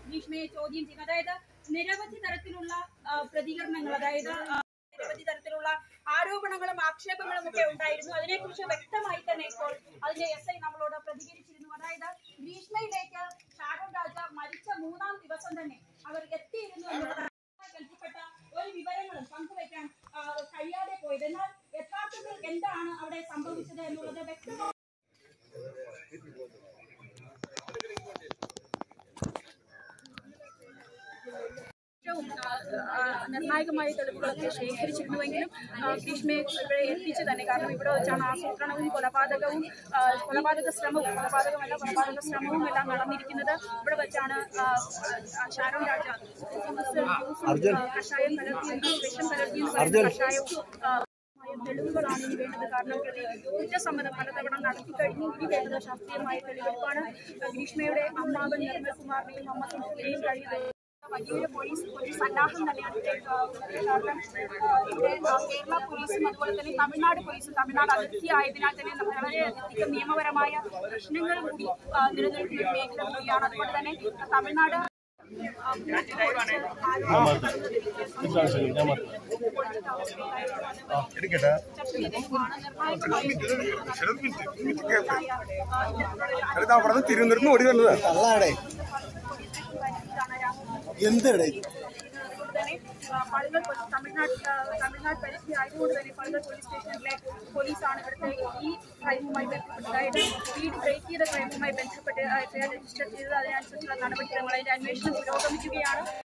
ഗ്രീഷ്മയെ ചോദ്യം ചെയ്യും അതായത് നിരവധി തരത്തിലുള്ള ആ, പ്രതികരണങ്ങൾ അതായത് ആ, നിരവധി തരത്തിലുള്ള ആരോപണങ്ങളും ആക്ഷേപങ്ങളും ഒക്കെ ഉണ്ടായിരുന്നു അതിനെക്കുറിച്ച് വ്യക്തമായി തന്നെ ഇപ്പോൾ അതിന്റെ എസ് ഐ നമ്മളോട് പ്രതികരിച്ചിരുന്നു അതായത് ഗ്രീഷ്മയിലേക്ക് ഷാരോൺ രാജ മരിച്ച മൂന്നാം ദിവസം തന്നെ അവർ എത്തിയിരുന്നു എന്നുള്ളതാണ് ബന്ധപ്പെട്ട ഒരു വിവരങ്ങളും പങ്കുവയ്ക്കാൻ ആ, കഴിയാതെ പോയത് എന്നാൽ യഥാർത്ഥത്തിൽ എന്താണ് അവിടെ സംഭവിച്ചത് എന്നുള്ളത് വ്യക്തമായി ഏറ്റവും ആ, ആ, നിർണായകമായ തെളിവുകളൊക്കെ ശേഖരിച്ചിരുന്നുവെങ്കിലും ആ, ഭീഷ്മയെ ഇവിടെ എത്തിച്ചു തന്നെ കാരണം ഇവിടെ വെച്ചാണ് ആസൂത്രണവും കൊലപാതകവും ആ, കൊലപാതക ശ്രമവും കൊലപാതകമല്ല കൊലപാതക ശ്രമവും എല്ലാം നടന്നിരിക്കുന്നത് ഇവിടെ വെച്ചാണ് ആ, ആ, ഷാരോൺ രാജ ജ്യൂസ് ജ്യൂസും, ആ, കഷായം കലർത്തിയും വിഷം കലർത്തിയും പറയുന്ന കഷായവും ആ, തെളിവുകളാണ് ഇനി വേണ്ടത് കാരണം പ്രതി കുറ്റസമ്മതം പലതവണ നടത്തി കഴിഞ്ഞു ഇനി വേണ്ടത് ശാസ്ത്രീയമായ തെളിവെടുപ്പാണ് ഗ്രീഷ്മയുടെ അമ്മാവൻ നിർമ്മൽ കുമാറിനെയും അമ്മ സുനിലിനെയും കഴിയുന്നത് വലിയൊരു പോലീസ് പോലീസ് സന്നാഹം തന്നെയാണ് ഇവിടെ ഏഹ്, കാരണം ഏഹ്, ഇവിടെ ഏഹ്, കേരള പോലീസും അതുപോലെ തന്നെ തമിഴ്നാട് പോലീസും തമിഴ്നാട് അതിർത്തി ആയതിനാൽ തന്നെ നമുക്ക് വളരെയധികം നിയമപരമായ പ്രശ്നങ്ങൾ കൂടി ഏഹ്, നിലനിൽക്കുന്ന ഒരു മേഖല കൂടിയാണ് അതുകൊണ്ട് തന്നെ തമിഴ്നാട് എടുക്കട്ടെ എടുത്ത് അവിടെ നിന്ന് തിരുവനന്തപുരത്ത് ഓടി വന്നത് തള്ളാടെ എന്തെടേ തന്നെ പളുകൾ തമിഴ്നാട് തമിഴ്നാട് പരിധി ആയതുകൊണ്ട് തന്നെ പളുകൾ പോലീസ് സ്റ്റേഷനിലെ പോലീസാണ് ഇവിടുത്തെ ഈ ക്രൈമുമായി ബന്ധപ്പെട്ട് അതായത് വീട് ബ്രേക്ക് ചെയ്ത ക്രൈമുമായി ബന്ധപ്പെട്ട് എഫ്ഐആർ രജിസ്റ്റർ ചെയ്തത് അതിനനുസരിച്ചുള്ള നടപടിക്രമങ്ങൾ അതിന്റെ അന്വേഷണം പുരോഗമിക്കുകയാണ്